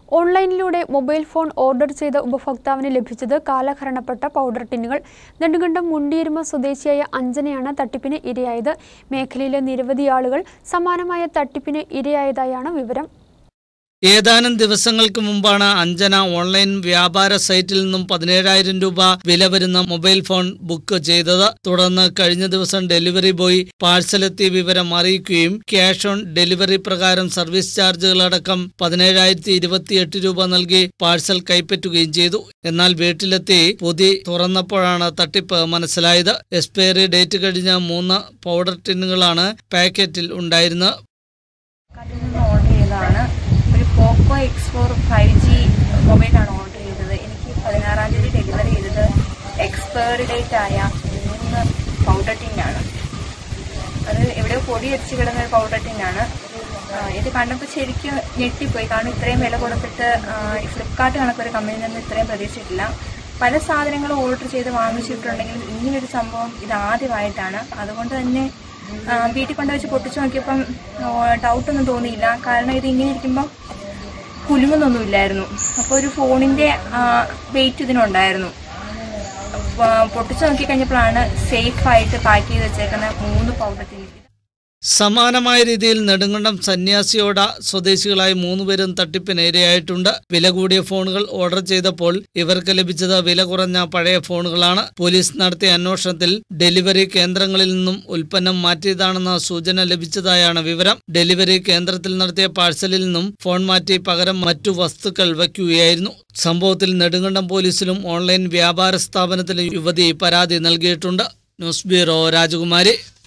ഓൺലൈനിലൂടെ mobile phone order ചെയ്ത ഉപഭോക്താവിന് ലഭിച്ചത് കാലഹരണപ്പെട്ട പൗഡർ ടിന്നുകൾ നെടുങ്കണ്ടം മുണ്ടിയിരുമ സ്വദേശിയായ അഞ്ജനയാണ് തട്ടിപ്പിന് ഇരയായത് മേഖലയിലെ നിരവധി ആളുകൾ സമാനമായ തട്ടിപ്പിന് ഇരയായതായാണ് വിവരം ഏതാനും ദിവസങ്ങൾക്ക് മുമ്പാണ് അഞ്ജന ഓൺലൈൻ വ്യാപാര സൈറ്റിൽ നിന്നും പതിനേഴായിരം രൂപ വില വരുന്ന മൊബൈൽ ഫോൺ ബുക്ക് ചെയ്തത് തുടർന്ന് കഴിഞ്ഞ ദിവസം ഡെലിവറി ബോയ് പാഴ്സലെത്തിയ വിവരം അറിയിക്കുകയും ക്യാഷ് ഓൺ ഡെലിവറി പ്രകാരം സർവീസ് ചാർജുകളടക്കം പതിനേഴായിരത്തി ഇരുപത്തിയെട്ട് രൂപ നൽകി പാഴ്സൽ കൈപ്പറ്റുകയും ചെയ്തു എന്നാൽ വീട്ടിലെത്തി പൊതി തുറന്നപ്പോഴാണ് തട്ടിപ്പ് മനസ്സിലായത് എക്സ്പയറി ഡേറ്റ് കഴിഞ്ഞ മൂന്ന് പൗഡർ ടിന്നുകളാണ് പാക്കറ്റിൽ ഉണ്ടായിരുന്നത് ഫ്ലിപ്കാർട്ടിൽ നിന്ന് ഓർഡർ ചെയ്തതാണ് ഒരു Poco X four five G മൊബൈലാണ് ഓർഡർ ചെയ്തത് എനിക്ക് പതിനാറാം തീയതി ഡെലിവറി ചെയ്തത് എക്സ്പയറി ഡേറ്റ് ആയ മൂന്ന് പൗഡർ ടിന്നാണ് അത് എവിടെയോ പൊടി അടിച്ച് കിടന്ന ഒരു പൗഡർ ടിന്നാണ് ആ, ഇത് കണ്ടപ്പോൾ ശരിക്കും ഞെട്ടിപ്പോയി കാരണം ഇത്രയും വില കൊടുത്തിട്ട് ആ, ഈ ഫ്ലിപ്കാർട്ട് കണക്കൊരു കമ്പനിയിൽ നിന്ന് ഇത്രയും പ്രതീക്ഷിച്ചിട്ടില്ല പല സാധനങ്ങളും ഓർഡർ ചെയ്ത് വാങ്ങിച്ചിട്ടുണ്ടെങ്കിലും ഇങ്ങനൊരു സംഭവം ഇത് ആദ്യമായിട്ടാണ് അതുകൊണ്ട് തന്നെ ആ, വീട്ടിൽ കൊണ്ടുവച്ച് പൊട്ടിച്ചു നോക്കിയപ്പം ഡൗട്ടൊന്നും തോന്നിയില്ല കാരണം ഇത് ഇങ്ങനെ ഇരിക്കുമ്പം കുലുങ്ങുന്നൊന്നും ഇല്ലായിരുന്നു അപ്പോൾ ഒരു ഫോണിൻ്റെ വെയിറ്റ് ഇതിനുണ്ടായിരുന്നു അപ്പൊ പൊട്ടിച്ചു നോക്കി കഴിഞ്ഞപ്പോഴാണ് സേഫ് ആയിട്ട് പാക്ക് ചെയ്ത് വെച്ചേക്കുന്ന മൂന്ന് പൗഡർ ടിൻ സമാനമായ രീതിയിൽ നെടുങ്കണ്ടം സന്യാസിയോട സ്വദേശികളായി മൂന്നുപേരും തട്ടിപ്പിന് ഇരയായിട്ടുണ്ട് വില കൂടിയ ഫോണുകൾ ഓർഡർ ചെയ്തപ്പോൾ ഇവർക്ക് ലഭിച്ചത് വില കുറഞ്ഞ പഴയ ഫോണുകളാണ് പോലീസ് നടത്തിയ അന്വേഷണത്തിൽ ഡെലിവറി കേന്ദ്രങ്ങളിൽ നിന്നും ഉൽപ്പന്നം മാറ്റിയതാണെന്ന സൂചന ലഭിച്ചതായാണ് വിവരം ഡെലിവറി കേന്ദ്രത്തിൽ നടത്തിയ പാഴ്സലിൽ നിന്നും ഫോൺ മാറ്റി പകരം മറ്റു വസ്തുക്കൾ വയ്ക്കുകയായിരുന്നു സംഭവത്തിൽ നെടുങ്കണ്ടം പോലീസിലും ഓൺലൈൻ വ്യാപാര സ്ഥാപനത്തിലും യുവതി പരാതി നൽകിയിട്ടുണ്ട് ന്യൂസ് ബ്യൂറോ രാജകുമാരി